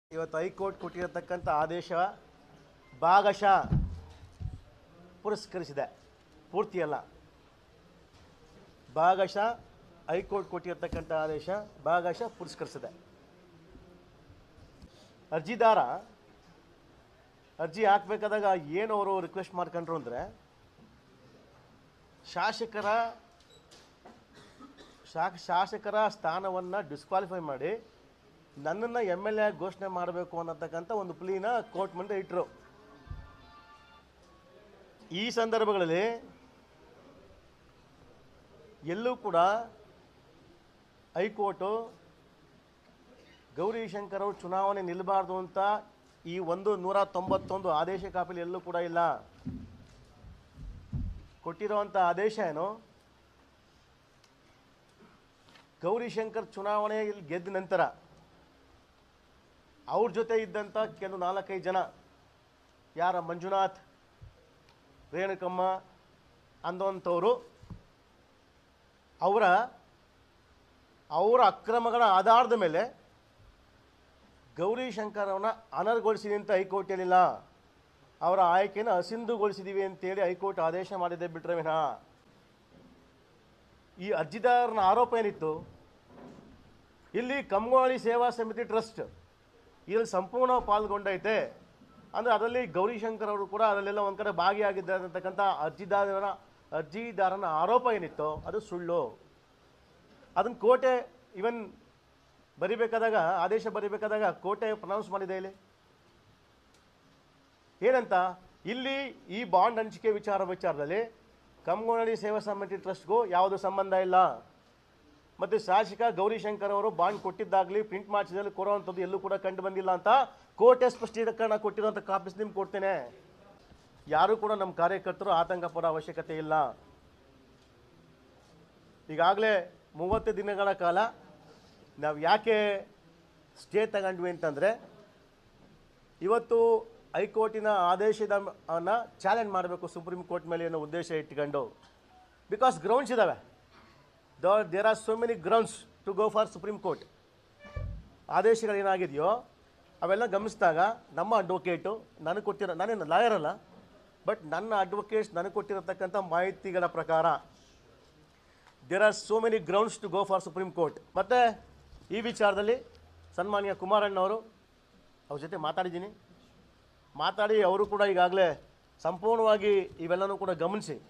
ಇವತ್ತು ಹೈಕೋರ್ಟ್ ಕೊಟ್ಟಿರತಕ್ಕಂಥ ಆದೇಶ ಭಾಗಶಃ ಪುರಸ್ಕರಿಸಿದೆ ಪೂರ್ತಿ ಅಲ್ಲ ಭಾಗಶಃ ಹೈಕೋರ್ಟ್ ಕೊಟ್ಟಿರತಕ್ಕಂಥ ಆದೇಶ ಭಾಗಶಃ ಪುರಸ್ಕರಿಸಿದೆ ಅರ್ಜಿದಾರ ಅರ್ಜಿ ಹಾಕ್ಬೇಕಾದಾಗ ಏನು ಅವರು ರಿಕ್ವೆಸ್ಟ್ ಮಾಡ್ಕೊಂಡ್ರು ಅಂದರೆ ಶಾಸಕರ ಶಾಕ್ ಶಾಸಕರ ಸ್ಥಾನವನ್ನು ಡಿಸ್ಕ್ವಾಲಿಫೈ ಮಾಡಿ ನನ್ನನ್ನು ಎಮ್ ಎಲ್ ಎ ಘೋಷಣೆ ಮಾಡಬೇಕು ಅನ್ನತಕ್ಕಂಥ ಒಂದು ಪ್ಲೀನ ಕೋರ್ಟ್ ಮುಂದೆ ಇಟ್ಟರು ಈ ಸಂದರ್ಭಗಳಲ್ಲಿ ಎಲ್ಲೂ ಕೂಡ ಹೈಕೋರ್ಟು ಗೌರಿಶಂಕರ್ ಅವರು ಚುನಾವಣೆ ನಿಲ್ಲಬಾರ್ದು ಅಂತ ಈ ಒಂದು ನೂರ ತೊಂಬತ್ತೊಂದು ಆದೇಶ ಕಾಪಿಲಿ ಎಲ್ಲೂ ಕೂಡ ಇಲ್ಲ ಕೊಟ್ಟಿರುವಂಥ ಆದೇಶ ಏನು ಗೌರಿಶಂಕರ್ ಚುನಾವಣೆಯಲ್ಲಿ ಗೆದ್ದ ನಂತರ ಅವ್ರ ಜೊತೆ ಇದ್ದಂಥ ಕೆಲವು ನಾಲ್ಕೈದು ಜನ ಯಾರ ಮಂಜುನಾಥ್ ರೇಣುಕಮ್ಮ ಅಂದಂಥವರು ಅವರ ಅವರ ಅಕ್ರಮಗಳ ಆಧಾರದ ಮೇಲೆ ಗೌರಿಶಂಕರ್ ಅವನ್ನ ಅನರ್ಹಗೊಳಿಸಿದೆ ಅಂತ ಹೈಕೋರ್ಟ್ ಹೇಳಿಲ್ಲ ಅವರ ಆಯ್ಕೆಯನ್ನು ಅಸಿಂಧುಗೊಳಿಸಿದ್ದೀವಿ ಅಂತೇಳಿ ಹೈಕೋರ್ಟ್ ಆದೇಶ ಮಾಡಿದೆ ಬಿಟ್ರೆ ವಿನಃ ಈ ಅರ್ಜಿದಾರನ ಆರೋಪ ಏನಿತ್ತು ಇಲ್ಲಿ ಕಮ್ಗೋಳಿ ಸೇವಾ ಸಮಿತಿ ಟ್ರಸ್ಟ್ ಇದರಲ್ಲಿ ಸಂಪೂರ್ಣ ಪಾಲ್ಗೊಂಡೈತೆ ಅಂದರೆ ಅದರಲ್ಲಿ ಗೌರಿಶಂಕರ್ ಅವರು ಕೂಡ ಅದರಲ್ಲೆಲ್ಲ ಒಂದು ಕಡೆ ಭಾಗಿಯಾಗಿದ್ದಾರೆ ಅಂತಕ್ಕಂಥ ಅರ್ಜಿದಾರನ ಅರ್ಜಿದಾರನ ಆರೋಪ ಏನಿತ್ತು ಅದು ಸುಳ್ಳು ಅದನ್ನು ಕೋಟೆ ಇವನ್ ಬರಿಬೇಕಾದಾಗ ಆದೇಶ ಬರಿಬೇಕಾದಾಗ ಕೋಟೆ ಪ್ರನೌನ್ಸ್ ಮಾಡಿದೆ ಇಲ್ಲಿ ಏನಂತ ಇಲ್ಲಿ ಈ ಬಾಂಡ್ ಹಂಚಿಕೆ ವಿಚಾರ ವಿಚಾರದಲ್ಲಿ ಕಮ್ಗೋನಹಳ್ಳಿ ಸೇವಾ ಸಮಿತಿ ಟ್ರಸ್ಟ್ಗೂ ಯಾವುದೇ ಸಂಬಂಧ ಇಲ್ಲ ಮತ್ತು ಶಾಸಕ ಗೌರಿಶಂಕರ್ ಅವರು ಬಾಂಡ್ ಕೊಟ್ಟಿದ್ದಾಗಲಿ ಪ್ರಿಂಟ್ ಮಾಡಿಸಿದಲ್ಲಿ ಕೊಡುವಂಥದ್ದು ಎಲ್ಲೂ ಕೂಡ ಕಂಡು ಬಂದಿಲ್ಲ ಅಂತ ಕೋರ್ಟೆ ಸ್ಪಷ್ಟೀಕರಣ ಕೊಟ್ಟಿರುವಂಥ ಕಾಪೀಸ್ ನಿಮ್ಗೆ ಕೊಡ್ತೇನೆ ಯಾರೂ ಕೂಡ ನಮ್ಮ ಕಾರ್ಯಕರ್ತರು ಆತಂಕ ಪಡೋ ಅವಶ್ಯಕತೆ ಇಲ್ಲ ಈಗಾಗಲೇ ಮೂವತ್ತು ದಿನಗಳ ಕಾಲ ನಾವು ಯಾಕೆ ಸ್ಟೇ ತಗೊಂಡ್ವಿ ಅಂತಂದರೆ ಇವತ್ತು ಹೈಕೋರ್ಟಿನ ಆದೇಶದ ಅನ್ನ ಚಾಲೆಂಜ್ ಮಾಡಬೇಕು ಸುಪ್ರೀಂ ಕೋರ್ಟ್ ಮೇಲೆ ಅನ್ನೋ ಉದ್ದೇಶ ಇಟ್ಕೊಂಡು ಬಿಕಾಸ್ ಗ್ರೌಂಡ್ಸ್ ಇದ್ದಾವೆ there are so many grounds to go for Supreme Court ಆದೇಶಗಳೇನಾಗಿದೆಯೋ ಅವೆಲ್ಲ ಗಮನಿಸಿದಾಗ ನಮ್ಮ ಅಡ್ವೊಕೇಟು ನನಗೆ ಕೊಟ್ಟಿರೋ ನಾನೇನು ಲಾಯರ್ ಅಲ್ಲ ಬಟ್ ನನ್ನ ಅಡ್ವೊಕೇಟ್ಸ್ ನನಗೆ ಕೊಟ್ಟಿರತಕ್ಕಂಥ ಮಾಹಿತಿಗಳ ಪ್ರಕಾರ there are so many grounds to go for Supreme Court ಮತ್ತು ಈ ವಿಚಾರದಲ್ಲಿ ಸನ್ಮಾನ್ಯ ಕುಮಾರಣ್ಣವರು ಅವ್ರ ಜೊತೆ ಮಾತಾಡಿದ್ದೀನಿ ಮಾತಾಡಿ ಅವರು ಕೂಡ ಈಗಾಗಲೇ ಸಂಪೂರ್ಣವಾಗಿ ಇವೆಲ್ಲನೂ ಕೂಡ ಗಮನಿಸಿ